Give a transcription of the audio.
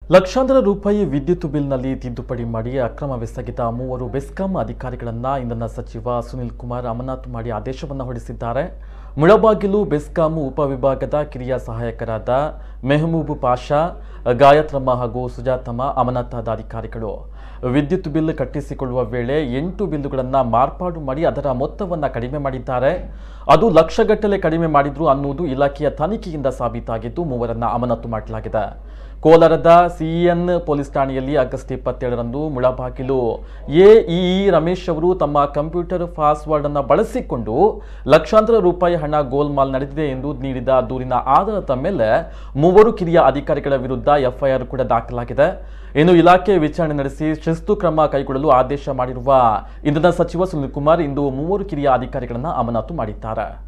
ಲಕ್ಷಾಂತರ ರೂಪಾಯಿ ವಿದ್ಯುತ್ ಬಿಲ್ನಲ್ಲಿ ತಿದ್ದುಪಡಿ ಮಾಡಿ ಅಕ್ರಮವೆಸಗಿದ ಮೂವರು ಬೆಸ್ಕಾಂ ಅಧಿಕಾರಿಗಳನ್ನ ಇಂಧನ ಸಚಿವ ಸುನಿಲ್ ಕುಮಾರ್ ಅಮನಾತ್ ಮಾಡಿ ಆದೇಶವನ್ನು ಹೊರಡಿಸಿದ್ದಾರೆ ಮುಳಬಾಗಿಲು ಬೆಸ್ಕಾಂ ಉಪವಿಭಾಗದ ಕಿರಿಯ ಸಹಾಯಕರಾದ ಮೆಹಬೂಬ್ ಪಾಷಾ ಗಾಯತ್ರಮ್ಮ ಹಾಗೂ ಸುಜಾತಮ್ಮ ಅಮನತಾದ ಅಧಿಕಾರಿಗಳು ವಿದ್ಯುತ್ ಬಿಲ್ ಕಟ್ಟಿಸಿಕೊಳ್ಳುವ ವೇಳೆ ಎಂಟು ಬಿಲ್ಲುಗಳನ್ನು ಮಾರ್ಪಾಡು ಮಾಡಿ ಅದರ ಮೊತ್ತವನ್ನು ಕಡಿಮೆ ಮಾಡಿದ್ದಾರೆ ಅದು ಲಕ್ಷಗಟ್ಟಲೆ ಕಡಿಮೆ ಮಾಡಿದ್ರು ಅನ್ನುವುದು ಇಲಾಖೆಯ ತನಿಖೆಯಿಂದ ಸಾಬೀತಾಗಿದ್ದು ಮೂವರನ್ನ ಅಮಾನತು ಮಾಡಲಾಗಿದೆ ಕೋಲಾರದ ಸಿಎನ್ ಪೊಲೀಸ್ ಠಾಣೆಯಲ್ಲಿ ಆಗಸ್ಟ್ ಇಪ್ಪತ್ತೇಳರಂದು ಮುಳಬಾಗಿಲು ಎಇಇ ರಮೇಶ್ ಅವರು ತಮ್ಮ ಕಂಪ್ಯೂಟರ್ ಪಾಸ್ವರ್ಡ್ ಅನ್ನು ಬಳಸಿಕೊಂಡು ಲಕ್ಷಾಂತರ ರೂಪಾಯಿ ಹಣ ಗೋಲ್ಮಾಲ್ ನಡೆದಿದೆ ಎಂದು ನೀಡಿದ ದೂರಿನ ಆಧಾರದ ಮೇಲೆ ಮೂವರು ಕಿರಿಯ ಅಧಿಕಾರಿಗಳ ವಿರುದ್ಧ ಎಫ್ಐಆರ್ ಕೂಡ ದಾಖಲಾಗಿದೆ ಇನ್ನು ಇಲಾಖೆ ವಿಚಾರಣೆ ನಡೆಸಿ ಶಿಸ್ತು ಕ್ರಮ ಕೈಗೊಳ್ಳಲು ಆದೇಶ ಮಾಡಿರುವ ಇಂಧನ ಸಚಿವ ಸುನಿಲ್ ಕುಮಾರ್ ಇಂದು ಮೂವರು ಕಿರಿಯ ಅಧಿಕಾರಿಗಳನ್ನ ಅಮಾನತು ಮಾಡಿದ್ದಾರೆ